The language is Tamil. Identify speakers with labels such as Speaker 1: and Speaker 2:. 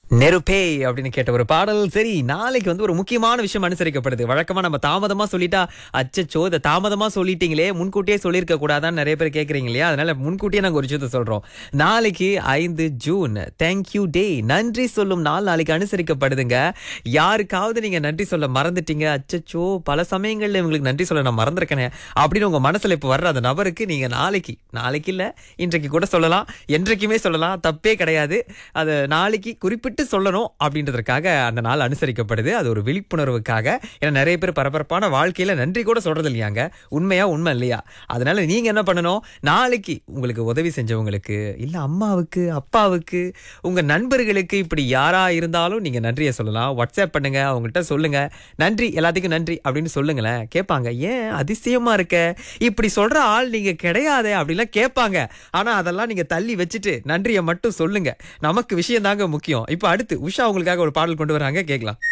Speaker 1: நெருப்பே அப்படின்னு கேட்ட ஒரு பாடல் சரி நாளைக்கு வந்து ஒரு முக்கியமான விஷயம் அனுசரிக்கப்படுது வழக்கமா நம்ம தாமதமா சொல்லிட்டா அச்சச்சோ இதை தாமதமா சொல்லிட்டீங்களே முன்கூட்டியே சொல்லியிருக்க கூடாதான்னு நிறைய பேர் கேக்குறீங்க இல்லையா அதனால முன்கூட்டியே நாங்க ஒரு விஷயத்த சொல்றோம் நாளைக்கு ஐந்து ஜூன் தேங்க்யூ டே நன்றி சொல்லும் நாள் நாளைக்கு அனுசரிக்கப்படுதுங்க யாருக்காவது நீங்க நன்றி சொல்ல மறந்துட்டீங்க அச்சச்சோ பல சமயங்கள்ல இவங்களுக்கு நன்றி சொல்ல நான் மறந்துருக்கேனே அப்படின்னு உங்க மனசுல இப்ப வர்ற அந்த நபருக்கு நீங்க நாளைக்கு நாளைக்கு இல்ல இன்றைக்கு கூட சொல்லலாம் என்றைக்குமே சொல்லலாம் தப்பே கிடையாது அது நாளைக்கு குறிப்பிட்டு சொல்லணும் அப்படின்றதுக்காக அந்த நாள் அனுசரிக்கப்படுது அது ஒரு விழிப்புணர்வுக்காக ஏன்னா நிறைய பேர் பரபரப்பான வாழ்க்கையில நன்றி கூட சொல்றது இல்லையாங்க உண்மையா உண்மை இல்லையா அதனால நீங்க என்ன பண்ணணும் நாளைக்கு உங்களுக்கு உதவி செஞ்சவங்களுக்கு இல்ல அம்மாவுக்கு அப்பாவுக்கு உங்க நண்பர்களுக்கு இப்படி யாரா இருந்தாலும் நீங்க நன்றியை சொல்லலாம் வாட்ஸ்அப் பண்ணுங்க அவங்கள்ட்ட சொல்லுங்க நன்றி எல்லாத்துக்கும் நன்றி அப்படின்னு சொல்லுங்களேன் கேட்பாங்க ஏன் அதிசயமா இருக்க இப்படி சொல்ற ஆள் நீங்க கிடையாதே அப்படிலாம் கேட்பாங்க ஆனா அதெல்லாம் நீங்க தள்ளி வச்சுட்டு நன்றியை மட்டும் சொல்லுங்க நமக்கு விஷயம் தாங்க முக்கியம் இப்ப அடுத்து உஷா உங்களுக்காக ஒரு பாடல் கொண்டு வராங்க கேட்கலாம்